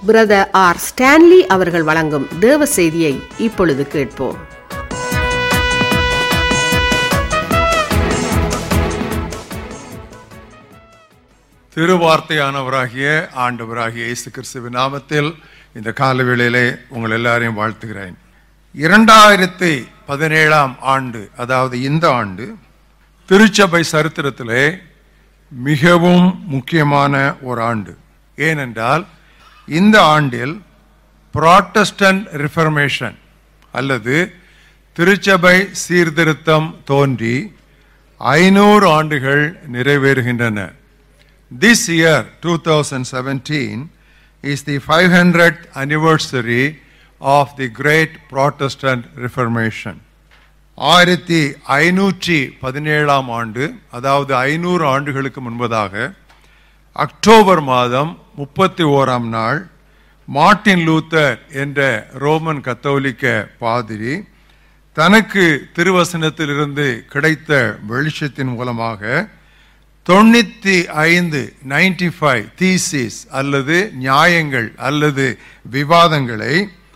Brother or Stanley அவர்கள் வழங்கும் தேவ செய்தியை இப்பொழுது கேட்போம் திருவார்த்தையானவராகிய ஆண்டவராகிய இயேசு கிறிஸ்துவின் நாமத்தில் இந்த காலவேளையிலே உங்கள் எல்லாரையும் வாழ்த்துகிறேன் இரண்டாயிரத்தி பதினேழாம் ஆண்டு அதாவது இந்த ஆண்டு திருச்சபை சரித்திரத்திலே மிகவும் முக்கியமான ஒரு ஆண்டு ஏனென்றால் இந்த ஆண்டில் புராட்டஸ்டன்ட் ரிஃபர்மேஷன் அல்லது திருச்சபை சீர்திருத்தம் தோன்றி ஐநூறு ஆண்டுகள் நிறைவேறுகின்றன This year, 2017, is the 500th anniversary of the Great Protestant Reformation. ஆயிரத்தி ஐநூற்றி பதினேழாம் ஆண்டு அதாவது ஐநூறு ஆண்டுகளுக்கு முன்பதாக அக்டோபர் மாதம் முப்பத்தி ஓராம் நாள் மார்ட்டின் லூத்தர் என்ற ரோமன் கத்தோலிக்க பாதிரி தனக்கு திருவசனத்திலிருந்து கிடைத்த வெளிச்சத்தின் மூலமாக தொண்ணூத்தி ஐந்து நைன்டி ஃபைவ் தீசிஸ் அல்லது நியாயங்கள் அல்லது விவாதங்களை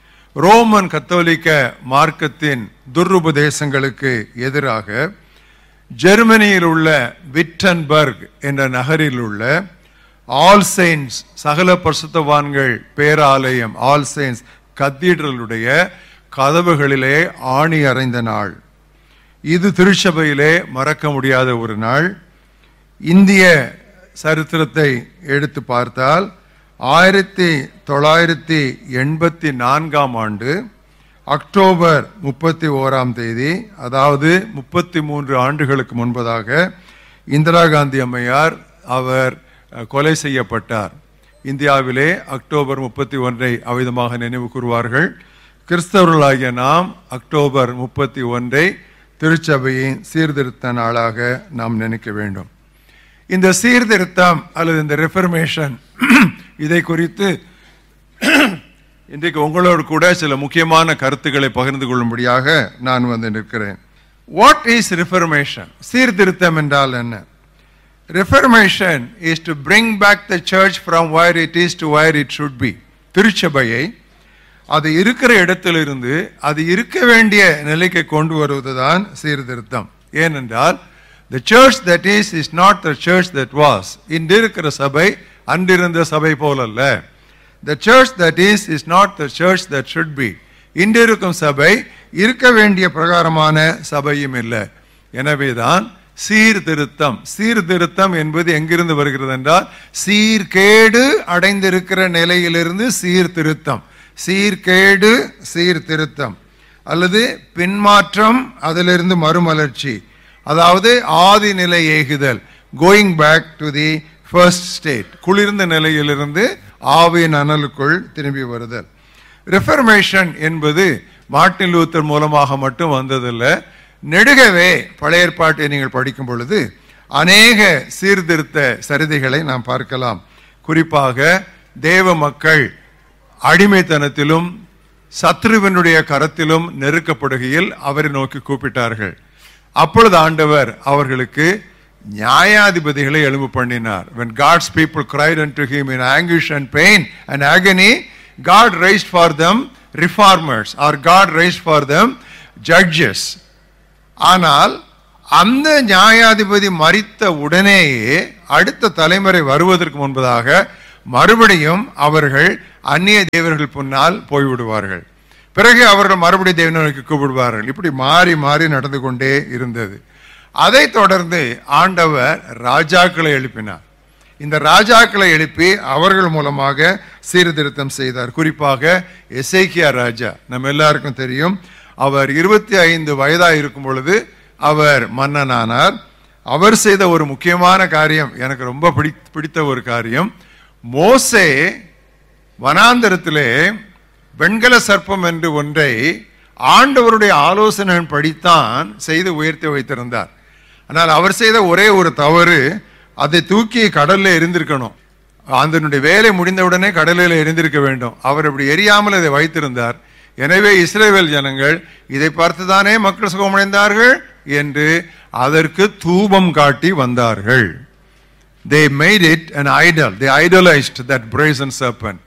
ரோமன் கத்தோலிக்க மார்க்கத்தின் துர்ருபதேசங்களுக்கு எதிராக ஜெர்மனியில் உள்ள விட்டன்பர்க் என்ற நகரில் உள்ள ஆல் செயின்ஸ் சகல பரிசுத்தவான்கள் பேராலயம் ஆல் செயின்ஸ் கத்தீட்ரலுடைய கதவுகளிலே ஆணி அறைந்த நாள் இது திருச்சபையிலே மறக்க முடியாத ஒரு நாள் இந்திய சரித்திரத்தை எடுத்து பார்த்தால் ஆயிரத்தி தொள்ளாயிரத்தி எண்பத்தி நான்காம் ஆண்டு அக்டோபர் முப்பத்தி ஓராம் தேதி அதாவது முப்பத்தி மூன்று ஆண்டுகளுக்கு முன்பதாக இந்திரா காந்தி அம்மையார் அவர் அஹ், கொலை செய்யப்பட்டார் இந்தியாவிலே அக்டோபர் முப்பத்தி ஒன்றை அவ்விதமாக நினைவு கூறுவார்கள் கிறிஸ்தவர்களாகிய நாம் அக்டோபர் முப்பத்தி ஒன்றை திருச்சபையின் சீர்திருத்த நாளாக நாம் நினைக்க வேண்டும் இந்த சீர்திருத்தம் அல்லது இந்த ரெஃபர்மேஷன் இதை குறித்து இன்றைக்கு உங்களோடு கூட சில முக்கியமான கருத்துக்களை பகிர்ந்து கொள்ளும்படியாக நான் வந்து நிற்கிறேன் வாட் இஸ் ரிஃபர்மேஷன் சீர்திருத்தம் என்றால் என்ன reformation is to bring back the church from where it is to where it should be திருச்சபையை அது இருக்கிற இடத்திலிருந்து அது இருக்க வேண்டிய நிலைக்கு கொண்டு வருவதுதான் சீர்திருத்தம் ஏனென்றால் the church that is is not the church that was இன்று இருக்கிற சபை அன்றிருந்த சபை போலல்ல the church that is is not the church that should be இன்று இருக்கும் சபை இருக்க வேண்டிய பிரகாரமான சபையும் இல்லை எனவேதான் சீர்திருத்தம் சீர்திருத்தம் என்பது எங்கிருந்து வருகிறது என்றால் சீர்கேடு அடைந்திருக்கிற நிலையிலிருந்து சீர்திருத்தம் சீர்கேடு சீர்திருத்தம் அல்லது பின்மாற்றம் அதிலிருந்து மறுமலர்ச்சி அதாவது ஆதி நிலை ஏகுதல் going back to the first state குளிர்ந்த நிலையிலிருந்து ஆவியின் அனலுக்குள் திரும்பி வருதல் ரிஃபர்மேஷன் என்பது மார்ட்டின் லூத்தர் மூலமாக மட்டும் வந்ததில்லை நெடுகவே பழைய ஏற்பாட்டை நீங்கள் படிக்கும் பொழுது அநேக சீர்திருத்த சரிதைகளை நாம் பார்க்கலாம் குறிப்பாக தேவ மக்கள் அடிமைத்தனத்திலும் சத்ருவினுடைய கரத்திலும் நெருக்கப்படுகையில் அவரை நோக்கி கூப்பிட்டார்கள் அப்பொழுது ஆண்டவர் அவர்களுக்கு நியாயாதிபதிகளை எழும்பு பண்ணினார் when god's people cried unto him in anguish and pain and agony god raised for them reformers or god raised for them judges ஆனால் அந்த நியாயாதிபதி மறித்த உடனேயே அடுத்த தலைமுறை வருவதற்கு முன்பதாக மறுபடியும் அவர்கள் அந்நிய தேவர்கள் முன்னால் போய்விடுவார்கள் பிறகு அவர்கள் மறுபடியும் தேவனுக்கு கூப்பிடுவார்கள் இப்படி மாறி மாறி நடந்து கொண்டே இருந்தது அதை தொடர்ந்து ஆண்டவர் ராஜாக்களை எழுப்பினார் இந்த ராஜாக்களை எழுப்பி அவர்கள் மூலமாக சீர்திருத்தம் செய்தார் குறிப்பாக எசேக்கியா ராஜா நம்ம எல்லாருக்கும் தெரியும் அவர் இருபத்தி ஐந்து வயதாக இருக்கும் பொழுது அவர் மன்னனானார் அவர் செய்த ஒரு முக்கியமான காரியம் எனக்கு ரொம்ப பிடி பிடித்த ஒரு காரியம் மோசே வனாந்தரத்திலே வெண்கல சர்ப்பம் என்று ஒன்றை ஆண்டவருடைய ஆலோசனை படித்தான் செய்து உயர்த்தி வைத்திருந்தார் ஆனால் அவர் செய்த ஒரே ஒரு தவறு அதை தூக்கி கடல்ல எரிந்திருக்கணும் அதனுடைய வேலை முடிந்தவுடனே கடலில் எரிந்திருக்க வேண்டும் அவர் அப்படி எரியாமல் அதை வைத்திருந்தார் எனவே இஸ்ரேல் ஜனங்கள் இதை பார்த்துதானே மக்கள் சுகமடைந்தார்கள் என்று அதற்கு தூபம் காட்டி வந்தார்கள் they made it an idol they idolized that brazen serpent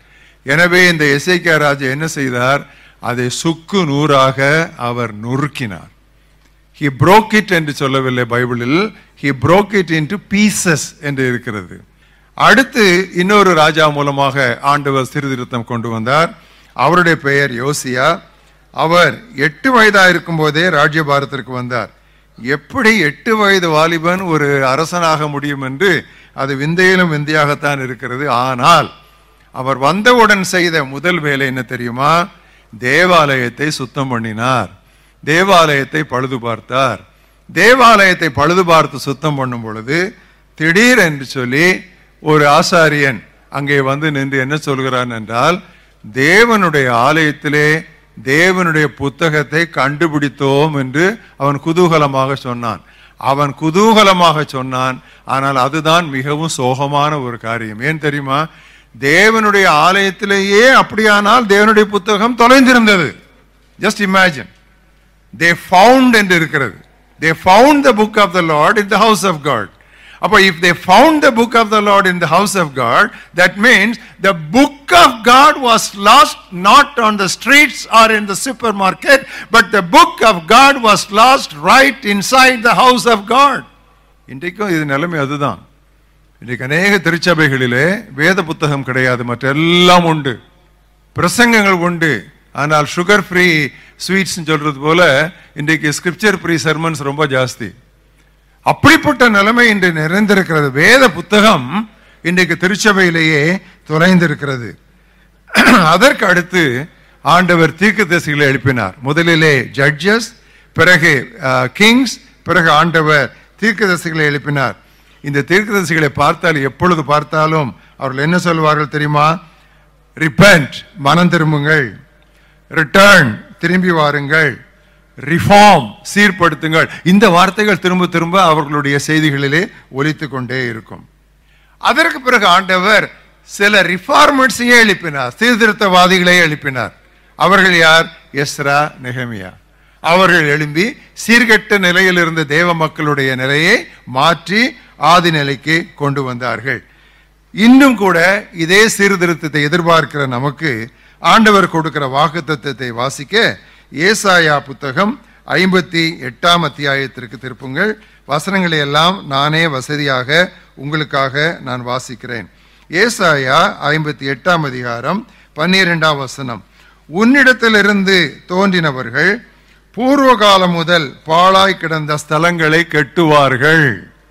எனவே இந்த எசேக்கியா ராஜா என்ன செய்தார் அதை சுக்கு நூறாக அவர் நொறுக்கினார் ஹி broke it என்று சொல்லவில்லை பைபிளில் he broke it into pieces என்று இருக்கிறது அடுத்து இன்னொரு ராஜா மூலமாக ஆண்டவர் சீர்திருத்தம் கொண்டு வந்தார் அவருடைய பெயர் யோசியா அவர் எட்டு வயதா இருக்கும் போதே ராஜ்யபாரத்திற்கு வந்தார் எப்படி எட்டு வயது வாலிபன் ஒரு அரசனாக முடியும் என்று அது விந்தையிலும் விந்தையாகத்தான் இருக்கிறது ஆனால் அவர் வந்தவுடன் செய்த முதல் வேலை என்ன தெரியுமா தேவாலயத்தை சுத்தம் பண்ணினார் தேவாலயத்தை பழுது பார்த்தார் தேவாலயத்தை பழுது பார்த்து சுத்தம் பண்ணும் பொழுது திடீர் என்று சொல்லி ஒரு ஆசாரியன் அங்கே வந்து நின்று என்ன சொல்கிறான் என்றால் தேவனுடைய ஆலயத்திலே தேவனுடைய புத்தகத்தை கண்டுபிடித்தோம் என்று அவன் குதூகலமாக சொன்னான் அவன் குதூகலமாக சொன்னான் ஆனால் அதுதான் மிகவும் சோகமான ஒரு காரியம் ஏன் தெரியுமா தேவனுடைய ஆலயத்திலேயே அப்படியானால் தேவனுடைய புத்தகம் தொலைந்திருந்தது ஜஸ்ட் இமேஜின் தே ஃபவுண்ட் என்று இருக்கிறது they found the book of the Lord in the house of God அப்போ if they found the book of the Lord in the house of God that means the book of God was lost not on the streets or in the supermarket but the book of God was lost right inside the house of God இன்றைக்கும் இது நிலைமை அதுதான் இன்றைக்கு அநேக திருச்சபைகளிலே வேத புத்தகம் கிடையாது மற்ற எல்லாம் உண்டு பிரசங்கங்கள் உண்டு ஆனால் சுகர் ஃப்ரீ ஸ்வீட்ஸ் சொல்றது போல இன்றைக்கு ஸ்கிரிப்சர் ஃப்ரீ சர்மன்ஸ் ரொம்ப ஜாஸ்தி அப்படிப்பட்ட நிலைமை இன்று நிறைந்திருக்கிறது வேத புத்தகம் இன்றைக்கு திருச்சபையிலேயே தொலைந்திருக்கிறது அதற்கு அடுத்து ஆண்டவர் தீர்க்கதரிசிகளை எழுப்பினார் முதலிலே ஜட்ஜஸ் பிறகு கிங்ஸ் பிறகு ஆண்டவர் தீர்க்கதரிசிகளை எழுப்பினார் இந்த தீர்க்கதரிசிகளை பார்த்தால் எப்பொழுது பார்த்தாலும் அவர்கள் என்ன சொல்வார்கள் தெரியுமா ரிப்பன்ட் மனம் திரும்புங்கள் ரிட்டர்ன் திரும்பி வாருங்கள் ரிஃபார்ம் சீர்படுத்துங்கள் இந்த வார்த்தைகள் திரும்ப திரும்ப அவர்களுடைய செய்திகளிலே ஒலித்துக் கொண்டே இருக்கும் அதற்கு பிறகு ஆண்டவர் சில ரிஃபார்மர்ஸையே எழுப்பினார் சீர்திருத்தவாதிகளை எழுப்பினார் அவர்கள் யார் எஸ்ரா நெஹமியா அவர்கள் எழும்பி சீர்கெட்ட நிலையில் இருந்த தேவ மக்களுடைய நிலையை மாற்றி ஆதி நிலைக்கு கொண்டு வந்தார்கள் இன்னும் கூட இதே சீர்திருத்தத்தை எதிர்பார்க்கிற நமக்கு ஆண்டவர் கொடுக்கிற வாக்குத்தத்தத்தை வாசிக்க ஏசாயா புத்தகம் ஐம்பத்தி எட்டாம் அத்தியாயத்திற்கு திருப்புங்கள் வசனங்களை எல்லாம் நானே வசதியாக உங்களுக்காக நான் வாசிக்கிறேன் ஏசாயா ஐம்பத்தி எட்டாம் அதிகாரம் பன்னிரெண்டாம் வசனம் உன்னிடத்திலிருந்து தோன்றினவர்கள் பூர்வ காலம் முதல் பாழாய் கிடந்த ஸ்தலங்களை கெட்டுவார்கள்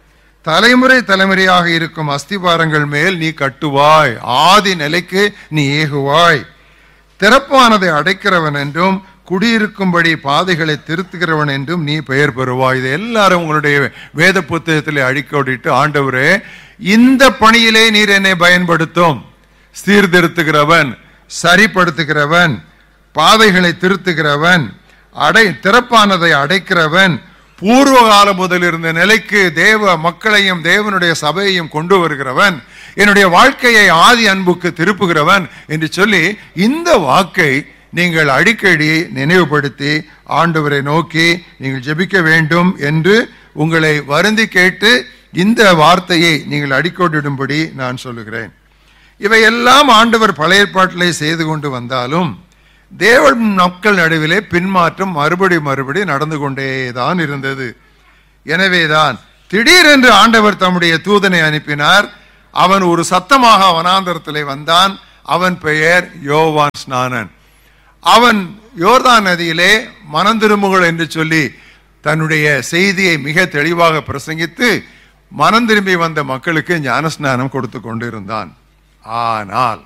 தலைமுறை தலைமுறையாக இருக்கும் அஸ்திபாரங்கள் மேல் நீ கட்டுவாய் ஆதி நிலைக்கு நீ ஏகுவாய் திறப்பானதை அடைக்கிறவன் என்றும் குடியிருக்கும்படி பாதைகளை திருத்துகிறவன் என்றும் நீ பெயர் பெறுவாய் இது எல்லாரும் உங்களுடைய வேத புத்தகத்தில் அடிக்கோடிட்டு ஆண்டவரே இந்த பணியிலே நீர் என்னை பயன்படுத்தும் சீர்திருத்துகிறவன் சரிப்படுத்துகிறவன் பாதைகளை திருத்துகிறவன் அடை திறப்பானதை அடைக்கிறவன் பூர்வ காலம் முதல் இருந்த நிலைக்கு தேவ மக்களையும் தேவனுடைய சபையையும் கொண்டு வருகிறவன் என்னுடைய வாழ்க்கையை ஆதி அன்புக்கு திருப்புகிறவன் என்று சொல்லி இந்த வாக்கை நீங்கள் அடிக்கடி நினைவுபடுத்தி ஆண்டவரை நோக்கி நீங்கள் ஜெபிக்க வேண்டும் என்று உங்களை வருந்தி கேட்டு இந்த வார்த்தையை நீங்கள் அடிக்கோடிடும்படி நான் சொல்லுகிறேன் இவையெல்லாம் ஆண்டவர் பழைய ஏற்பாட்டிலே செய்து கொண்டு வந்தாலும் தேவன் மக்கள் நடுவிலே பின்மாற்றம் மறுபடி மறுபடி நடந்து கொண்டே தான் இருந்தது எனவேதான் திடீரென்று ஆண்டவர் தம்முடைய தூதனை அனுப்பினார் அவன் ஒரு சத்தமாக வனாந்தரத்திலே வந்தான் அவன் பெயர் யோவான் ஸ்நானன் அவன் யோர்தான் நதியிலே மனம் திரும்புகள் என்று சொல்லி தன்னுடைய செய்தியை மிக தெளிவாக பிரசங்கித்து மனம் திரும்பி வந்த மக்களுக்கு ஞானஸ்நானம் கொடுத்து கொண்டிருந்தான் ஆனால்